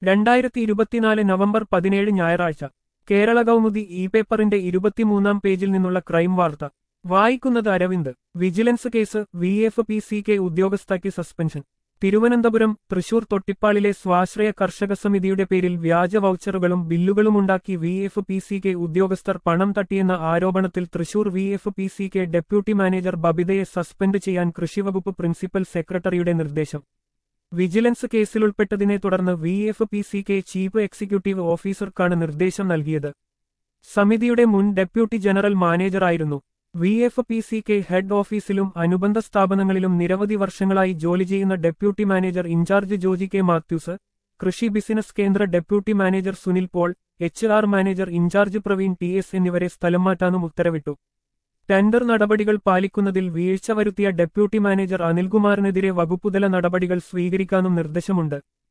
രണ്ടായിരത്തി ഇരുപത്തിനാല് നവംബർ പതിനേഴ് ഞായറാഴ്ച കേരള കൗമുദി ഇ പേപ്പറിന്റെ ഇരുപത്തിമൂന്നാം പേജിൽ നിന്നുള്ള ക്രൈം വാർത്ത വായിക്കുന്നത് Aravind vigilance case V F P C K ഉദ്യോഗസ്ഥയ്ക്ക് സസ്പെൻഷൻ തിരുവനന്തപുരം തൃശൂർ തൊട്ടിപ്പാളിലെ സ്വാശ്രയ കർഷക സമിതിയുടെ പേരിൽ വ്യാജ വൗച്ചറുകളും ബില്ലുകളുമുണ്ടാക്കി V F P C K ഉദ്യോഗസ്ഥർ പണം തട്ടിയെന്ന ആരോപണത്തിൽ Thrissur V F P C K deputy manager ബബിതയെ സസ്പെൻഡ് ചെയ്യാൻ കൃഷിവകുപ്പ് പ്രിൻസിപ്പൽ സെക്രട്ടറിയുടെ നിർദ്ദേശം വിജിലൻസ് കേസിലുൾപ്പെട്ടതിനെ തുടർന്ന് V F P C K chief executive ഓഫീസർക്കാണ് നിർദ്ദേശം നൽകിയത് സമിതിയുടെ മുൻ ഡെപ്യൂട്ടി ജനറൽ മാനേജറായിരുന്നു V F P C K head ഓഫീസിലും അനുബന്ധ സ്ഥാപനങ്ങളിലും നിരവധി വർഷങ്ങളായി ജോലി ചെയ്യുന്ന deputy manager incharge Joji K Mathews കൃഷി ബിസിനസ് കേന്ദ്ര deputy manager Sunil Paul H R manager incharge Praveen T S എന്നിവരെ സ്ഥലം മാറ്റാനും ഉത്തരവിട്ടു ടെൻഡർ നടപടികൾ പാലിക്കുന്നതിൽ വീഴ്ച വരുത്തിയ ഡെപ്യൂട്ടി മാനേജർ അനിൽകുമാറിനെതിരെ വകുപ്പുതല നടപടികൾ സ്വീകരിക്കാനും നിർദ്ദേശമുണ്ട്